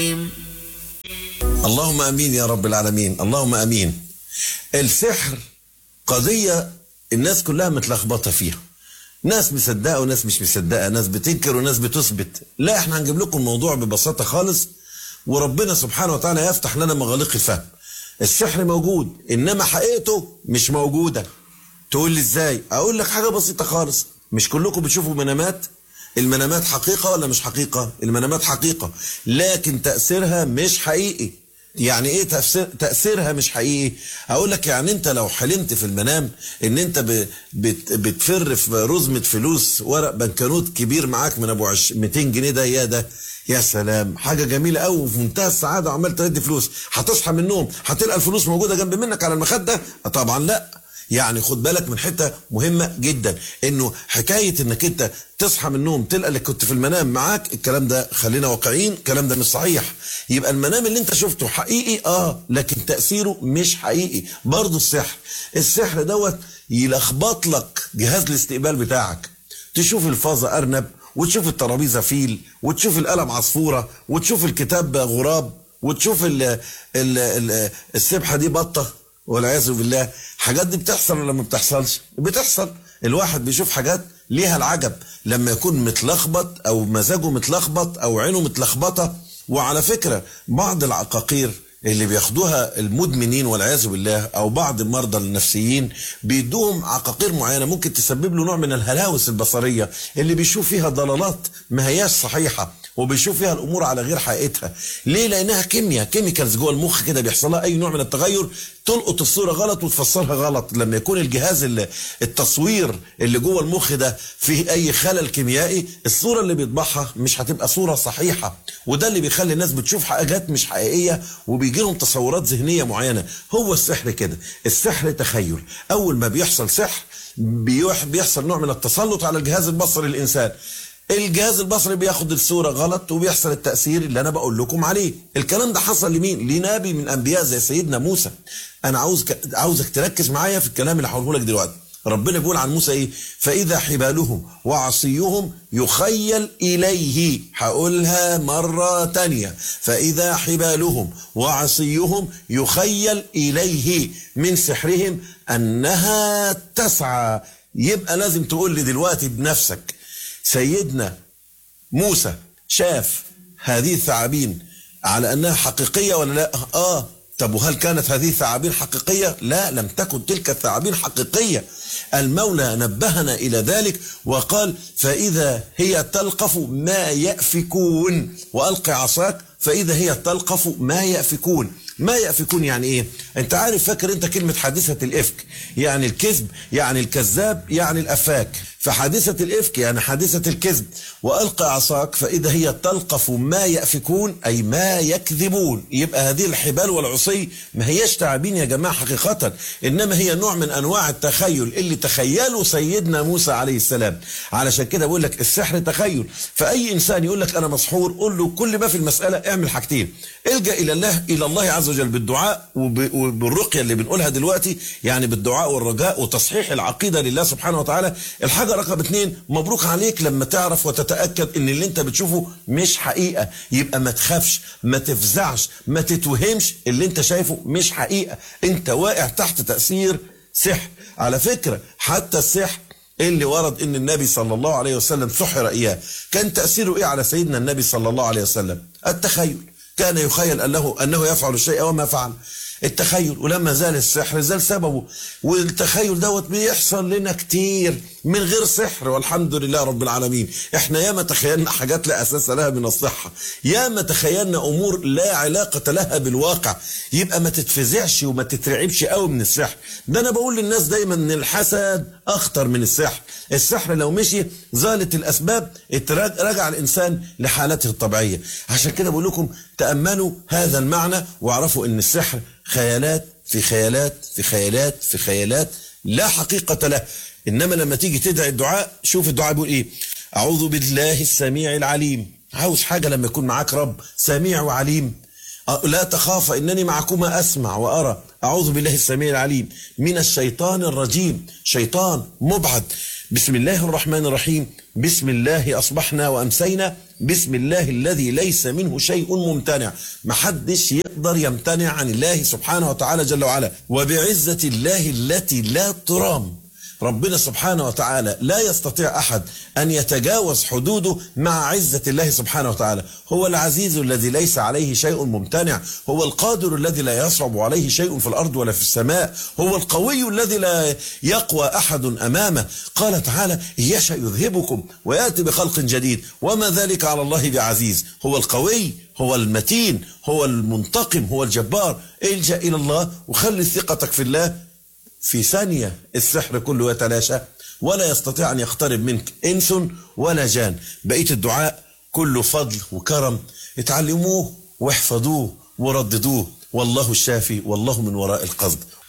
اللهم امين يا رب العالمين اللهم امين السحر قضيه الناس كلها متلخبطه فيها ناس مصدقه وناس مش مصدقه ناس بتنكر وناس بتثبت لا احنا هنجيب لكم الموضوع ببساطه خالص وربنا سبحانه وتعالى يفتح لنا مغاليق الفهم السحر موجود انما حقيقته مش موجوده تقول لي ازاي اقول لك حاجه بسيطه خالص مش كلكم بتشوفوا منامات المنامات حقيقه ولا مش حقيقه المنامات حقيقه لكن تاثيرها مش حقيقي يعني ايه تأثير تأثيرها مش حقيقي اقول لك يعني انت لو حلمت في المنام ان انت ب... بت... بتفر في رزمة فلوس ورق بنكنوت كبير معاك من ابو عش... 200 جنيه ده يا ده يا سلام حاجة جميلة قوي وفي منتهى السعادة وعمال تدي فلوس هتصحى من النوم هتلقى الفلوس موجودة جنب منك على المخدة طبعا لا يعني خد بالك من حته مهمه جدا انه حكايه انك انت تصحى من النوم تلقى اللي كنت في المنام معاك الكلام ده خلينا واقعيين الكلام ده مش صحيح يبقى المنام اللي انت شفته حقيقي اه لكن تاثيره مش حقيقي برضه السحر السحر دوت يلخبط لك جهاز الاستقبال بتاعك تشوف الفازه ارنب وتشوف الترابيزه فيل وتشوف القلم عصفوره وتشوف الكتاب غراب وتشوف ال ال ال السبحه دي بطه والعياذ بالله حاجات دي بتحصل ولا ما بتحصلش بتحصل الواحد بيشوف حاجات ليها العجب لما يكون متلخبط او مزاجه متلخبط او عينه متلخبطه وعلى فكره بعض العقاقير اللي بياخدوها المدمنين والعياذ بالله او بعض المرضى النفسيين بيدوهم عقاقير معينه ممكن تسبب له نوع من الهلاوس البصريه اللي بيشوف فيها ضلالات ما هياش صحيحه وبيشوف فيها الامور على غير حقيقتها ليه لانها كيمياء كيميكالز جوه المخ كده بيحصل لها اي نوع من التغير تلقط الصوره غلط وتفسرها غلط لما يكون الجهاز اللي التصوير اللي جوه المخ ده فيه اي خلل كيميائي الصوره اللي بيطبعها مش هتبقى صوره صحيحه وده اللي بيخلي الناس بتشوف حاجات مش حقيقيه وبيجي لهم تصورات ذهنيه معينه هو السحر كده السحر تخيل اول ما بيحصل سحر بيحصل نوع من التسلط على الجهاز البصري الانسان الجهاز البصري بياخد الصورة غلط وبيحصل التأثير اللي أنا بقول لكم عليه الكلام ده حصل لمين لنبي من أنبياء زي سيدنا موسى أنا عاوزك عاوزك تركز معايا في الكلام اللي هقوله لك دلوقتي ربنا بيقول عن موسى ايه فاذا حبالهم وعصيهم يخيل اليه هقولها مره تانية فاذا حبالهم وعصيهم يخيل اليه من سحرهم انها تسعى يبقى لازم تقول لي دلوقتي بنفسك سيدنا موسى شاف هذه الثعابين على انها حقيقيه ولا لا؟ اه طب وهل كانت هذه الثعابين حقيقيه؟ لا لم تكن تلك الثعابين حقيقيه. المولى نبهنا الى ذلك وقال فاذا هي تلقف ما يافكون والق عصاك فاذا هي تلقف ما يافكون. ما يأفكون يعني ايه انت عارف فاكر انت كلمة حادثة الافك يعني الكذب يعني الكذاب يعني الافاك فحادثة الافك يعني حادثة الكذب والقى عصاك فاذا هي تلقف ما يأفكون اي ما يكذبون يبقى هذه الحبال والعصي ما هياش تعابين يا جماعة حقيقة انما هي نوع من انواع التخيل اللي تخيله سيدنا موسى عليه السلام علشان كده بقول لك السحر تخيل فاي انسان يقول لك انا مسحور قول له كل ما في المسألة اعمل حاجتين الجا الى الله الى الله عز وجل بالدعاء وبالرقيه اللي بنقولها دلوقتي يعني بالدعاء والرجاء وتصحيح العقيده لله سبحانه وتعالى الحاجه رقم اثنين مبروك عليك لما تعرف وتتاكد ان اللي انت بتشوفه مش حقيقه يبقى ما تخافش ما تفزعش ما تتوهمش اللي انت شايفه مش حقيقه انت واقع تحت تاثير سحر على فكره حتى السحر اللي ورد ان النبي صلى الله عليه وسلم سحر اياه كان تاثيره ايه على سيدنا النبي صلى الله عليه وسلم التخيل كان يخيل انه انه يفعل الشيء وما فعل التخيل ولما زال السحر زال سببه والتخيل دوت بيحصل لنا كتير من غير سحر والحمد لله رب العالمين احنا ياما تخيلنا حاجات لا اساس لها من الصحه ياما تخيلنا امور لا علاقه لها بالواقع يبقى ما تتفزعش وما تترعبش قوي من السحر ده انا بقول للناس دايما ان الحسد اخطر من السحر السحر لو مشي زالت الاسباب رجع الانسان لحالته الطبيعيه عشان كده بقول لكم تاملوا هذا المعنى واعرفوا ان السحر خيالات في خيالات في خيالات في خيالات لا حقيقة له إنما لما تيجي تدعي الدعاء شوف الدعاء بيقول إيه أعوذ بالله السميع العليم عاوز حاجة لما يكون معاك رب سميع وعليم لا تخاف إنني معكما أسمع وأرى أعوذ بالله السميع العليم من الشيطان الرجيم شيطان مبعد بسم الله الرحمن الرحيم بسم الله أصبحنا وأمسينا بسم الله الذي ليس منه شيء ممتنع محدش يقدر يمتنع عن الله سبحانه وتعالى جل وعلا وبعزة الله التي لا ترام ربنا سبحانه وتعالى لا يستطيع احد ان يتجاوز حدوده مع عزه الله سبحانه وتعالى، هو العزيز الذي ليس عليه شيء ممتنع، هو القادر الذي لا يصعب عليه شيء في الارض ولا في السماء، هو القوي الذي لا يقوى احد امامه، قال تعالى: يشاء يذهبكم وياتي بخلق جديد، وما ذلك على الله بعزيز، هو القوي هو المتين هو المنتقم هو الجبار الجا الى الله وخلي ثقتك في الله في ثانية السحر كله يتلاشى ولا يستطيع أن يقترب منك إنس ولا جان بقية الدعاء كله فضل وكرم اتعلموه واحفظوه ورددوه والله الشافي والله من وراء القصد